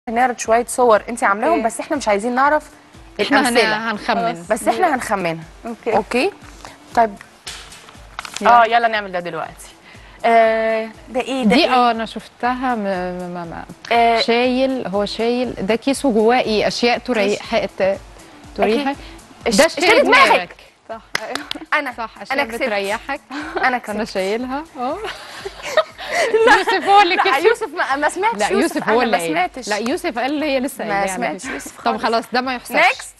نعرض شويه صور انت عاملاهم أوكي. بس احنا مش عايزين نعرف احنا هن- الامثله هنخمن خلاص. بس احنا هنخمنها اوكي اوكي طيب اه يلا نعمل ده دلوقتي آه ده ايه ده دي إيه؟ اه انا شفتها م... م... م... م... آه شايل هو شايل ده كيسه جواه ايه اشياء تريح ت- تريحك اش- ده اشتري شايل دماغك دماغك صح ايوه انا صح انا اشياء كسبت بتريحك انا انا كسبت شايلها اه يوسف هو اللي لا كسب يوسف ما, ما سمعتش لا يوسف هو أنا اللي ما قال. سمعتش لا يوسف قال اللي هي لسه ما قايلاه على سمعتش فكرة. يوسف طب خالص. خلاص ده ما يحسبش نيكست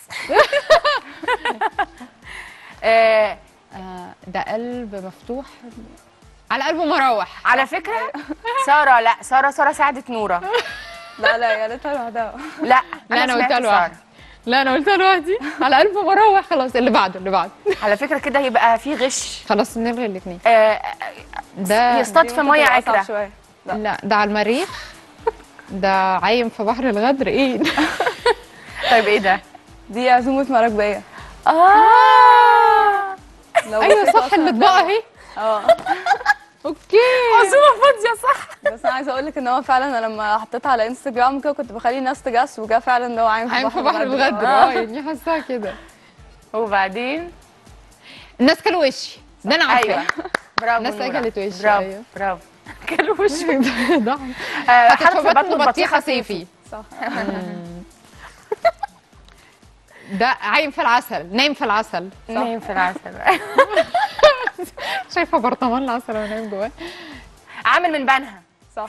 آه آه، ده قلب مفتوح على قلبه مراوح على فكره ساره لا ساره ساره ساعدت نوره لا لا يا ريتها لوحدها لا لا انا سمعت قلتها سارة. لوحدي لا انا قلتها لوحدي على قلبه مراوح خلاص اللي بعده اللي بعده على فكره كده يبقى في غش خلاص نلغي الاثنين آه ده يصطاد دي في ممكن ميه تبقى أصعب عكره شويه لا. لا ده على المريخ ده عايم في بحر الغدر ايه طيب ايه ده دي عزومه مراكبيه اه لو ايوه بصيت صح أصلاً الاطباق هتلاقي- اهي اه اوكي عزومه فاضيه صح بس انا عايزه اقول لك ان هو فعلا انا لما حطيتها على انستجرام كده كنت بخلي الناس تجس وجا فعلا اللي هو عايم في عايم بحر في بحر الغدر آه. اه يعني حاساها كده وبعدين الناس كلوا وشي ده انا ايوه عارفه برافو الناس نورة. أكلت وش، برافو أيوة. برافو كلوا وش ده آه، حطت حرف في بطنه بطيخه صيفي صيفي صح ده عايم في العسل نايم في العسل نايم في العسل شايفه برطمان العسل وانا نايم جواه عامل من بنها صح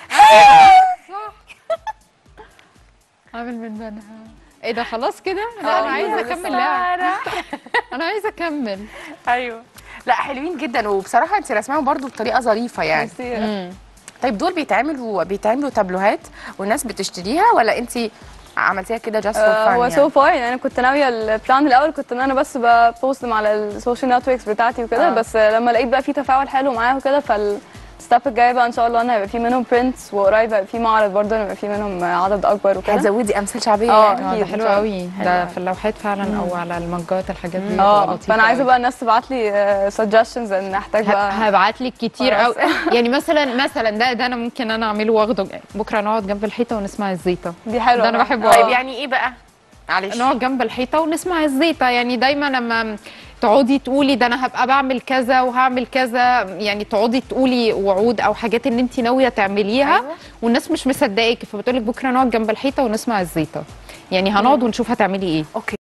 عامل من بنها ايه ده خلاص كده لا انا آه، عايزه لسه. اكمل لعب انا عايزه اكمل ايوه لا حلوين جدا وبصراحه انت رسمهم برضو بطريقه ظريفه يعني ميرسي. طيب دول بيتعملوا بيتعملوا تابلوهات والناس بتشتريها ولا انت عملتيها كده جاست فور آه، هو فان سو فار يعني انا كنت ناويه البلان الاول كنت ان انا بس ببوستهم على السوشيال نتوركس بتاعتي وكده آه. بس لما لقيت بقى في تفاعل حلو معاه وكده فالستاب الجاي بقى ان شاء الله انا هيبقى في منهم برنتس وقريب هيبقى في معرض برضه هيبقى في منهم عدد اكبر وكده هتزودي امثال شعبيه آه. يعني اه أكيد ده إن حلو شاء الله. قوي ده في اللوحات فعلا او على المجات الحاجات دي بتبقى اه لطيفة فانا عايزه قوي. بقى الناس تبعت لي سجشنز ان احتاج بقى هبعت لك كتير خلاص. قوي يعني مثلا مثلا ده ده انا ممكن انا اعمله واخده بكره نقعد جنب الحيطه ونسمع الزيطه دي حلوه ده أنا بقى. بحبه آه. طيب يعني ايه بقى معلش نقعد جنب الحيطه ونسمع الزيطه يعني دايما لما تقعدي تقولي ده انا هبقى بعمل كذا وهعمل كذا يعني تقعدي تقولي وعود او حاجات ان انت ناويه تعمليها أيوة. والناس مش مصدقاكي فبتقولك بكره نقعد جنب الحيطه ونسمع الزيطه يعني هنقعد ونشوف هتعملي ايه اوكي